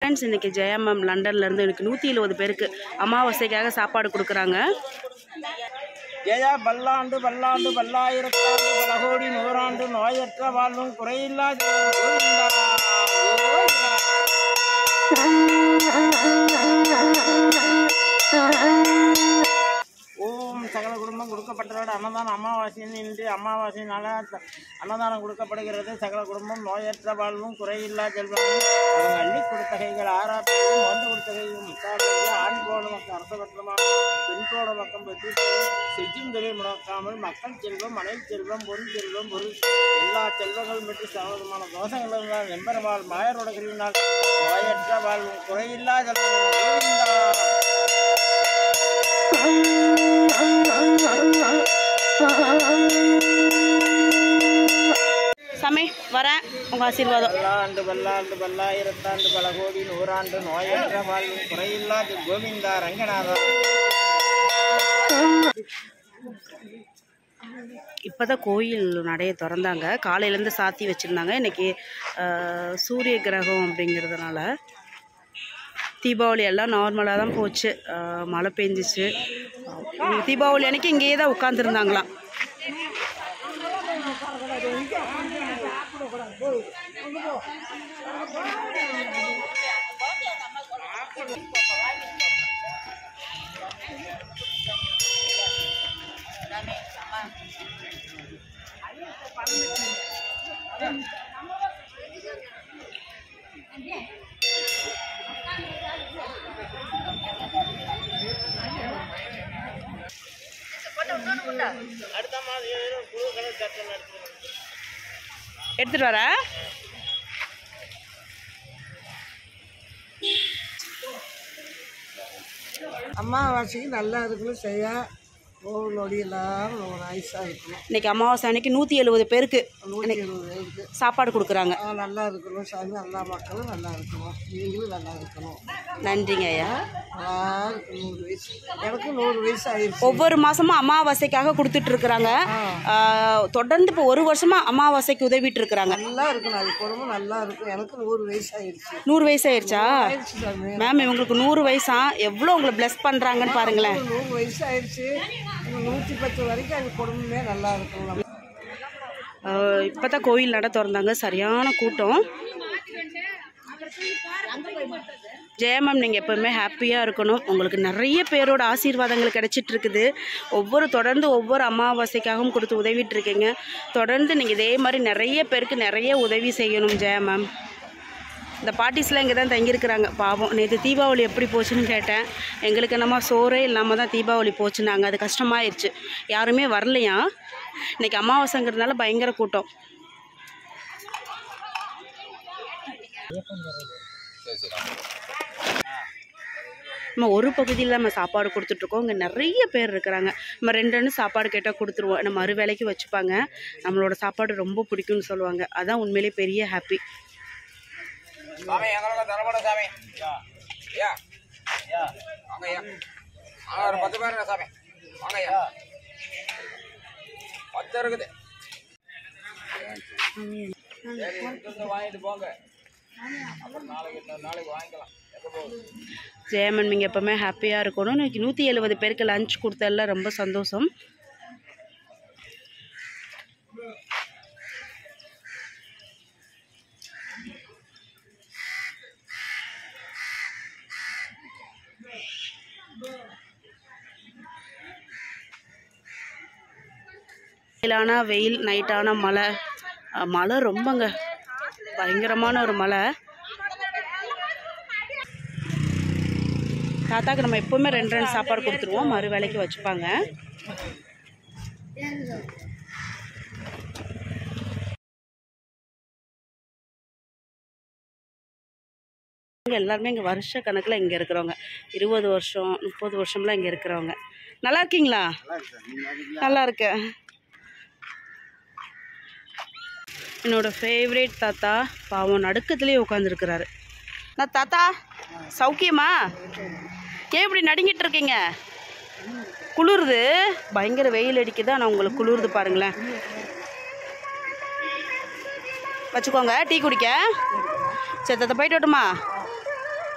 Friends இன்றைக்கி Jaya ma'am லண்டன்லேருந்து எனக்கு நூற்றி எழுபது பேருக்கு அமாவாசைக்காக சாப்பாடு கொடுக்குறாங்க ஜெயா பல்லாண்டு பல்லாண்டு பல்லாயிரத்தாண்டு பல கோடி நூறாண்டு நோயற்ற வாழ்வும் குறையில்லா கோவிந்தா, கோவிந்தா. ஓம் சகல குடும்பம் கொடுக்கப்பட்டதோட அன்னதானம் அமாவாசையின் இன்று அமாவாசையினால த- அன்னதானம் கொடுக்கப்படுகிறது சகல குடும்பம் நோயற்ற வாழ்வும் குறையில்லா செல்வமும் அவங்க அள்ளி கொடுத்த கைகள் ஆறாப்பையும் ஒன்று கொடுத்த கையும் முத்தாட்டையும் ஆண் போட மக்கள் அரசபத்திரமாக பெண் போட பக்கம் பெற்று செஜ்ஜும் தொழில் முடக்காமல் மக்கள் செல்வம் மனை செல்வம் பொன் செல்வம் பொருள் எல்லா செல்வங்களும் பெற்று சகோதரமான தோஷங்கள் இருந்தால் வெம்பெருமாள் மாயரோட கிருவினால் நோயற்ற வாழ்வும் குறையில்லா செல்வம் கோவிந்தா சாமி வரேன் உங்கள் ஆசீர்வாதம் பல்லாண்டு பல்லாண்டு பல்லாயிரத்தாண்டு பல கோடி நூறாண்டு நோயற்ற வாழ்வும் குறையில்லாத கோவிந்தா ரங்கநாதா இப்போ தான் கோயில் நடைய திறந்தாங்க காலையிலேருந்து சாத்தி வச்சுருந்தாங்க இன்றைக்கி சூரிய கிரகம் அப்படிங்கிறதுனால தீபாவளி எல்லாம் நார்மலாக தான் போச்சு ஆஹ் மழை பெஞ்சிச்சு ஆஹ் தீபாவளி அன்னைக்கு இங்கேயே தான் உட்காந்துருந்தாங்களாம் அடுத்த மாதம் குழு கணக்கு சட்டம் நடத்துகிறோம் எடுத்துகிட்டு வரேன் அமாவாசைக்கு நல்லா இருக்கணும் செய்ய நோவு நொடி இல்லாமல் நம்ம நைஸாக இருக்கணும் இன்னைக்கு அமாவாசை அன்னைக்கு நூற்றி எழுபது பேருக்கு நூற்றி இருபது பேருக்கு சாப்பாடு கொடுக்குறாங்க ஆ, நல்லா இருக்கணும் சாமி எல்லா மக்களும் நல்லா இருக்கணும் நீங்களும் நல்லா இருக்கணும் நன்றிங்க ஐயா நல்லா இருக்கு நூறு வயசு எனக்கு நூறு வயசு ஆயிடுச்சு ஒவ்வொரு மாசமும் அமாவாசைக்காக கொடுத்துட்டு இருக்கிறாங்க தொடர்ந்து இப்போ ஒரு வருஷமா அமாவாசைக்கு உதவிட்டு இருக்கிறாங்க நல்லா இருக்கணும் அது குடும்பம் நல்லா இருக்கும் எனக்கு நூறு வயசு ஆயிடுச்சு நூறு வயசு ஆயிடுச்சா ஆயிடுச்சு சாமி மேம் இவங்களுக்கு நூறு வயசா எவ்வளோ உங்களை ப்ளஸ் பண்ணுறாங்கன்னு பாருங்களேன் நூறு வயசு ஆயிடுச்சு இன்னும் நூற்றி பத்து வரைக்கும் அது குடும்பமே நல்லா இருக்கணும் இப்போ தான் கோயில் நட திறந்தாங்க சரியான கூட்டம் ஜெயா மேம் நீங்கள் எப்போவுமே ஹாப்பியாக இருக்கணும் உங்களுக்கு நிறைய பேரோட ஆசீர்வாதங்கள் கிடைச்சிட்டு இருக்குது ஒவ்வொரு தொடர்ந்து ஒவ்வொரு அமாவாசைக்காகவும் கொடுத்து உதவிட்டு இருக்கீங்க தொடர்ந்து நீங்கள் இதே மாதிரி நிறைய பேருக்கு நிறைய உதவி செய்யணும் ஜெயா மேம் இந்த பாட்டிஸ்லாம் இங்கே தான் தங்கியிருக்கிறாங்க பாவம் நேற்று தீபாவளி எப்படி போச்சுன்னு கேட்டேன் எங்களுக்கு என்னமோ சோறே இல்லாமல் தான் தீபாவளி போச்சுனாங்க அது கஷ்டமாயிருச்சு யாருமே வரலையா இன்னைக்கு அமாவாசைங்கிறதுனால பயங்கர கூட்டம் நம்ம ஒரு பகுதியில் நம்ம சாப்பாடு கொடுத்துட்ருக்கோம் இங்கே நிறைய பேர் இருக்கிறாங்க நம்ம ரெண்டு ரெண்டு சாப்பாடு கேட்டால் கொடுத்துருவோம் நம்ம மறு வேலைக்கு வச்சுப்பாங்க நம்மளோட சாப்பாடு ரொம்ப பிடிக்கும்னு சொல்லுவாங்க அதான் உண்மையிலே பெரிய ஹாப்பி சாமி எங்களோட தரப்பட சாமி ஐயா ஐயா வாங்க ஐயா ஆ, ஒரு பத்து பேர் சாமி வாங்க ஐயா பத்து இருக்குது சரி, இங்கிருந்து வாங்கிட்டு போங்க அப்புறம் நாளைக்கு இன்னொரு நாளைக்கு வாங்கிக்கலாம் எப்போ போகுது ஜெயமன் நீங்கள் எப்போவுமே ஹாப்பியாக இருக்கணும் இன்னைக்கு நூற்றி எழுபது பேருக்கு லஞ்ச் கொடுத்ததில் ரொம்ப சந்தோஷம் வெயிலான வெயில் நைட்டான மழை அஹ் மழை ரொம்பங்க பயங்கரமான ஒரு மழை தாத்தாக்கு நம்ம எப்போவுமே ரெண்டு ரெண்டு சாப்பாடு கொடுத்துருவோம் மறு வேலைக்கு வச்சுப்பாங்க இங்க எல்லாருமே இங்கே வருஷ கணக்கில் இங்கே இருக்கிறவங்க இருபது வருஷம் முப்பது வருஷம்லாம் இங்கே இருக்கிறவங்க நல்லா இருக்கீங்களா நல்லா இருக்கேன் என்னோட ஃபேவரேட் தாத்தா பாவம் நடுக்கத்துலேயே உட்காந்துருக்கிறாரு நான் தாத்தா சௌக்கியமா ஏன் இப்படி நடுங்கிட்டு இருக்கீங்க குளிருது பயங்கர வெயில் அடிக்குது ஆனால் உங்களுக்கு குளிருது பாருங்களேன் வச்சுக்கோங்க டீ குடிக்க சரி தாத்தா போயிட்டு வரட்டுமா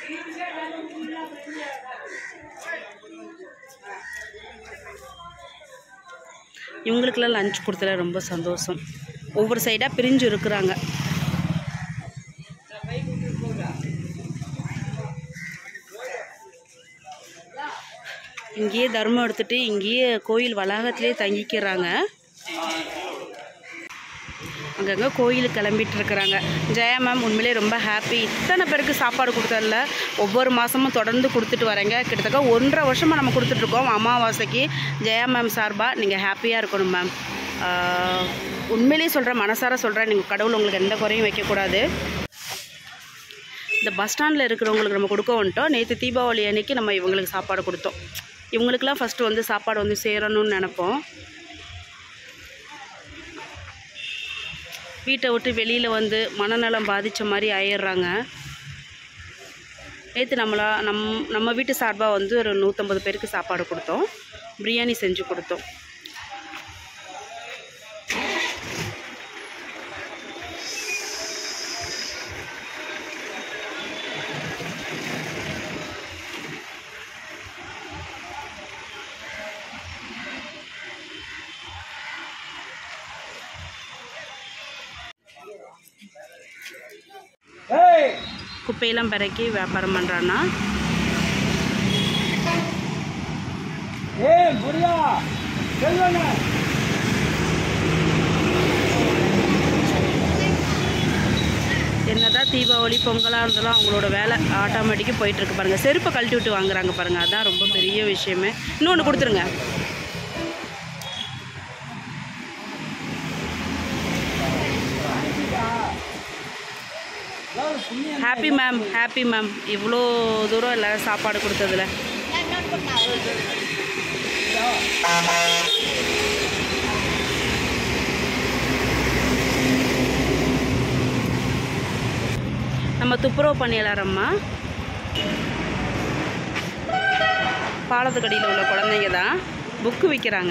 இவங்களுக்கெல்லாம் லஞ்ச் கொடுத்தல ரொம்ப சந்தோஷம் ஒவ்வொரு சைடாக பிரிஞ்சு இருக்கிறாங்க இங்கேயே தர்மம் எடுத்துட்டு இங்கேயே கோயில் வளாகத்திலே தங்கிக்கிறாங்க அங்கங்கே கோயிலுக்கு கிளம்பிட்டு இருக்கிறாங்க ஜெயா மேம் உண்மையிலே ரொம்ப ஹாப்பி இத்தனை பேருக்கு சாப்பாடு கொடுத்ததில்ல ஒவ்வொரு மாதமும் தொடர்ந்து கொடுத்துட்டு வரேங்க கிட்டத்தட்ட ஒன்றரை வருஷமாக நம்ம கொடுத்துட்ருக்கோம் அமாவாசைக்கு ஜெயா மேம் சார்பாக நீங்கள் ஹாப்பியாக இருக்கணும் மேம் உண்மையிலேயே சொல்கிறேன் மனசார சொல்கிறேன் நீங்கள் கடவுள் உங்களுக்கு எந்த குறையும் வைக்கக்கூடாது இந்த பஸ் ஸ்டாண்டில் இருக்கிறவங்களுக்கு நம்ம கொடுக்க வந்துட்டோம் நேற்று தீபாவளி அன்னைக்கு நம்ம இவங்களுக்கு சாப்பாடு கொடுத்தோம் இவங்களுக்கெல்லாம் ஃபஸ்ட்டு வந்து சாப்பாடு வந்து சேரணும்னு நினைப்போம் வீட்டை விட்டு வெளியில் வந்து மனநலம் பாதித்த மாதிரி ஆயிடுறாங்க நேற்று நம்மளா நம் நம்ம வீட்டு சார்பாக வந்து ஒரு நூற்றம்பது பேருக்கு சாப்பாடு கொடுத்தோம் பிரியாணி செஞ்சு கொடுத்தோம் குப்பையெல்லாம் பிறக்கி வியாபாரம் பண்ணுறான்னா ஏய் புரியா செல்வங்க என்னதான் தீபாவளி பொங்கலாக இருந்தாலும் அவங்களோட வேலை ஆட்டோமேட்டிக்கு போயிட்டுருக்கு பாருங்கள் செருப்பை கழட்டி விட்டு வாங்குறாங்க பாருங்கள் அதான் ரொம்ப பெரிய விஷயமே இன்னொன்று கொடுத்துருங்க ஹாப்பி மேம் ஹாப்பி மேம் இவ்வளோ தூரம் எல்லாரும் சாப்பாடு கொடுத்ததுல நம்ம துப்புரவு பணியாளரம்மா பாலத்துக்கடியில் உள்ள குழந்தைங்க தான் புக்கு விற்கிறாங்க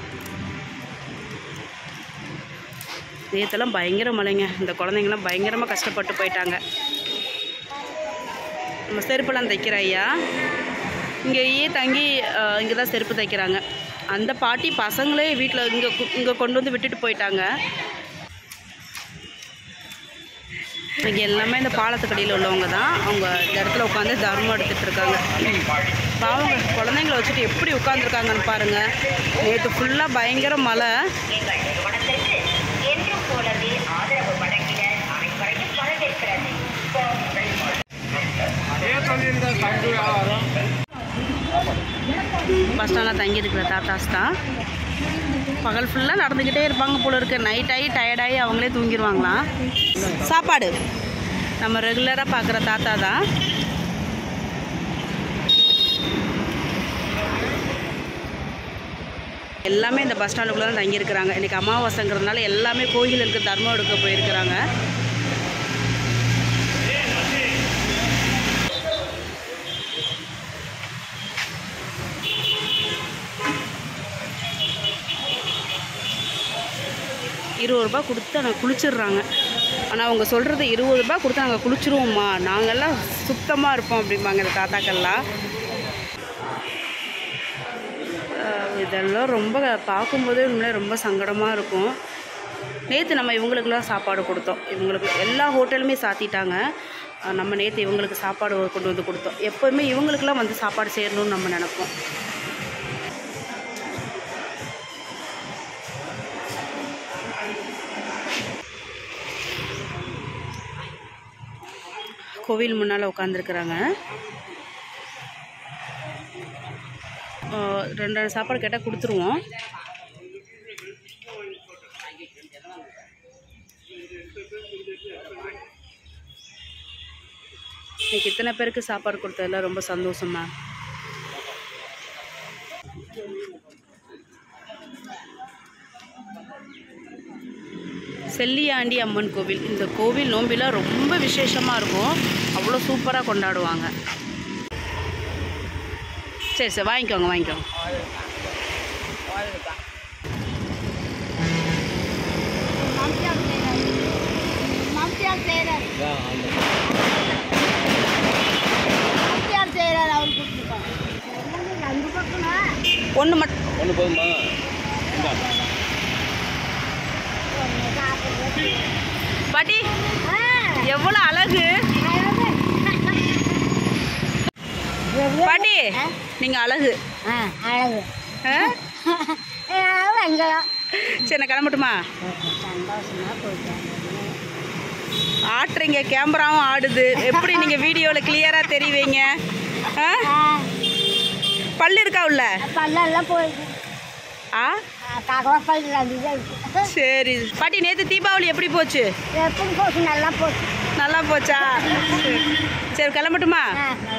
நேற்றுலாம் பயங்கர மழைங்க இந்த குழந்தைங்களாம் பயங்கரமாக கஷ்டப்பட்டு போயிட்டாங்க நம்ம செருப்பெல்லாம் தைக்கிற ஐயா இங்கேயே தங்கி இங்கே தான் செருப்பு தைக்கிறாங்க அந்த பாட்டி பசங்களே வீட்டில் இங்கே இங்கே கொண்டு வந்து விட்டுட்டு போயிட்டாங்க இங்கே எல்லாமே இந்த பாலத்துக்கடியில் உள்ளவங்க தான் அவங்க இந்த இடத்துல உட்காந்து தர்மம் எடுத்துகிட்டு இருக்காங்க பாவங்க குழந்தைங்கள வச்சுட்டு எப்படி உட்காந்துருக்காங்கன்னு பாருங்கள் நேற்று ஃபுல்லாக பயங்கர மழை என்றும் போலவே ஆதரவு வழங்கிட அனைவரையும் வரவேற்கிறது பஸ் ஸ்டாண்டில் தங்கியிருக்கிற தாத்தாஸ் தான் பகல் ஃபுல்லாக நடந்துக்கிட்டே இருப்பாங்க போல இருக்கு நைட் ஆகி டயர்டாகி அவங்களே தூங்கிடுவாங்களாம் சாப்பாடு நம்ம ரெகுலராக பார்க்குற தாத்தா தான் எல்லாமே இந்த பஸ் ஸ்டாண்டுக்குள்ளே தான் தங்கியிருக்கிறாங்க இன்றைக்கி அமாவாசைங்கிறதுனால எல்லாமே கோயிலுக்கு தர்மம் எடுக்க போயிருக்கிறாங்க இருபது ரூபா கொடுத்து நாங்கள் குளிச்சிடுறாங்க ஆனால் அவங்க சொல்கிறது இருபது ரூபா கொடுத்து நாங்கள் குளிச்சிருவோம்மா நாங்கள்லாம் சுத்தமாக இருப்போம் அப்படிம்பாங்க இந்த தாத்தாக்கள்லாம் அஹ் இதெல்லாம் ரொம்ப பார்க்கும்போதே உண்மையிலே ரொம்ப சங்கடமாக இருக்கும் நேற்று நம்ம இவங்களுக்கெல்லாம் சாப்பாடு கொடுத்தோம் இவங்களுக்கு எல்லா ஹோட்டலுமே சாத்திட்டாங்க அஹ் நம்ம நேற்று இவங்களுக்கு சாப்பாடு கொண்டு வந்து கொடுத்தோம் எப்போவுமே இவங்களுக்கெல்லாம் வந்து சாப்பாடு சேரணும்னு நம்ம நினைப்போம் கோவில் முன்னால் உட்காந்துருக்குறாங்க ரெண்டு ரெண்டு சாப்பாடு கேட்டால் கொடுத்துருவோம் இன்னைக்கு இத்தனை பேருக்கு சாப்பாடு கொடுத்ததுல ரொம்ப சந்தோஷமா செல்லியாண்டி அம்மன் கோவில் இந்த கோவில் நோம்பிலாம் ரொம்ப விசேஷமாக இருக்கும் அவ்வளோ சூப்பராக கொண்டாடுவாங்க சரி சரி வாங்கிக்கோங்க வாங்கிக்கோங்க ஒன்று மட் ஒன்று போதுமா பாட்டி எவ்வளோ அழகு பாட்டி நீங்கள் அழகு அழகு ஆ? வெங்கலம் சரி நான் கிளம்பட்டுமா சந்தோஷமா போயிட்டு ஆட்டுறீங்க கேமராவும் ஆடுது எப்படி நீங்கள் வீடியோவில் கிளியராக தெரிவிங்க ஆ பல்லு இருக்கா உள்ள பல்லெல்லாம் போயிட்டு ஆ தகவல் பல்லு ரெண்டு தான் இருக்கு சரி பாட்டி நேற்று தீபாவளி எப்படி போச்சு எப்படி போச்சு நல்லா போச்சு நல்லா போச்சா சரி சரி கிளம்பட்டுமா ஆ